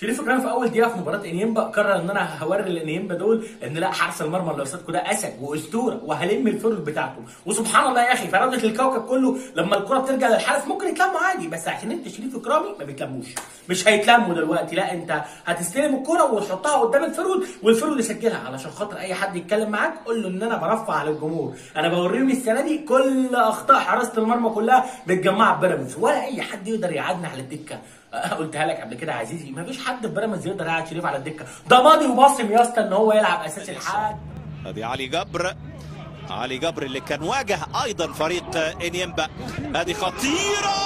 شريف اكرامي في اول دقيقه في مباراه انيمبا قرر ان انا هوري الانيمبا دول ان لا حارس المرمى اللي قصادكم ده اسد واسطوره وهلم الفرد بتاعته وسبحان الله يا اخي فراده الكوكب كله لما الكره بترجع للحارس ممكن يتلموا عادي بس عشان انت شريف اكرامي ما بيتلموش مش هيتلموا دلوقتي لا انت هتستلم الكره وتحطها قدام الفرود والفرود يسجلها علشان خاطر اي حد يتكلم معاك قول له ان انا برفع على الجمهور انا بوريهم السنه دي كل اخطاء حراسه المرمى كلها متجمعه في بيراميدز ولا اي حد يقدر يقعدنا على الدكه قلتها لك قبل كده يا عزيزي مفيش حد في بيراميدز يقدر يقعد شريف على الدكه ده ماضي وباصم يا اسطى ان هو يلعب اساسي لحد هذه علي جبر علي جبر اللي كان واجه ايضا فريق انيمبا هذه خطيره